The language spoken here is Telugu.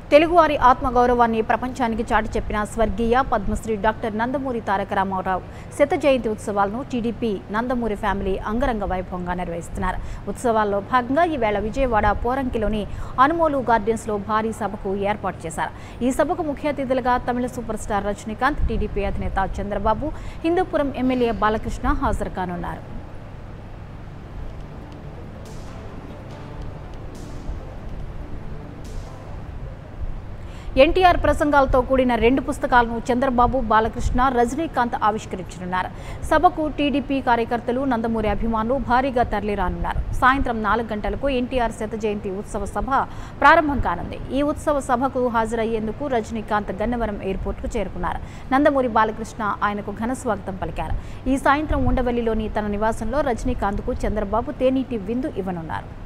తెలుగువారి ఆత్మగౌరవాన్ని ప్రపంచానికి చాటి చెప్పిన స్వర్గీయ పద్మశ్రీ డాక్టర్ నందమూరి తారక రామారావు శత జయంతి ఉత్సవాలను టీడీపీ నందమూరి ఫ్యామిలీ అంగరంగ వైభవంగా నిర్వహిస్తున్నారు ఉత్సవాల్లో భాగంగా ఈవేళ విజయవాడ పోరంకిలోని అనుమోలు గార్డెన్స్లో భారీ సభకు ఏర్పాటు చేశారు ఈ సభకు ముఖ్య అతిథులుగా తమిళ సూపర్ స్టార్ రజనీకాంత్ టీడీపీ అధినేత చంద్రబాబు హిందూపురం ఎమ్మెల్యే బాలకృష్ణ హాజరు కానున్నారు ఎన్టీఆర్ ప్రసంగాలతో కూడిన రెండు పుస్తకాలను చంద్రబాబు బాలకృష్ణ రజనీకాంత్ ఆవిష్కరించనున్నారు సభకు టీడీపీ కార్యకర్తలు నందమూరి అభిమానులు భారీగా తరలిరానున్నారు సాయంత్రం నాలుగు గంటలకు ఎన్టీఆర్ శత జయంతి ఉత్సవ సభ ప్రారంభం కానుంది ఈ ఉత్సవ సభకు హాజరయ్యేందుకు రజనీకాంత్ గన్నవరం ఎయిర్పోర్ట్కు చేరుకున్నారు నందమూరి బాలకృష్ణ ఆయనకు ఘన స్వాగతం పలికారు ఈ సాయంత్రం ఉండవల్లిలోని తన నివాసంలో రజనీకాంత్కు చంద్రబాబు తేనీటి విందు ఇవ్వనున్నారు